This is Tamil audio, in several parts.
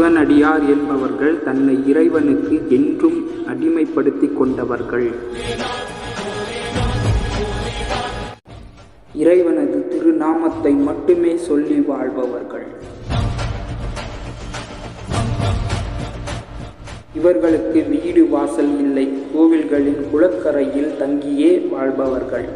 சிவனடியார் என்பவர்கள் தன்னை இறைவனுக்கு என்றும் அடிமைப்படுத்திக் கொண்டவர்கள் இறைவனது திருநாமத்தை மட்டுமே சொல்லி வாழ்பவர்கள் இவர்களுக்கு வீடு வாசல் இல்லை கோவில்களின் குளக்கரையில் தங்கியே வாழ்பவர்கள்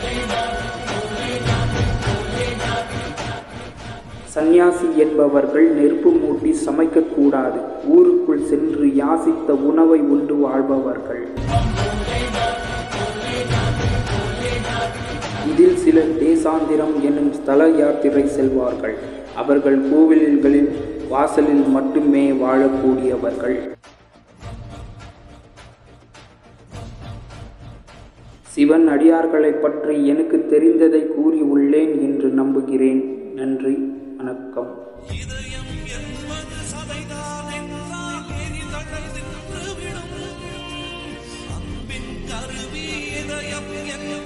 சந்நியாசி என்பவர்கள் நெருப்பு மூட்டி சமைக்கக்கூடாது ஊருக்குள் சென்று யாசித்த உணவை உண்டு வாழ்பவர்கள் இதில் சிலர் தேசாந்திரம் என்னும் ஸ்தல யாத்திரை செல்வார்கள் அவர்கள் கோவில்களில் வாசலில் மட்டுமே வாழக்கூடியவர்கள் சிவன் அடியார்களைப் பற்றி எனக்கு தெரிந்ததை கூறி உள்ளேன் என்று நம்புகிறேன் நன்றி வணக்கம் இதயம் என்பது சதைதான் என்றால் எரிதழல் நின்றுவிடும் அன்பின் கருவி இதயம் என்பது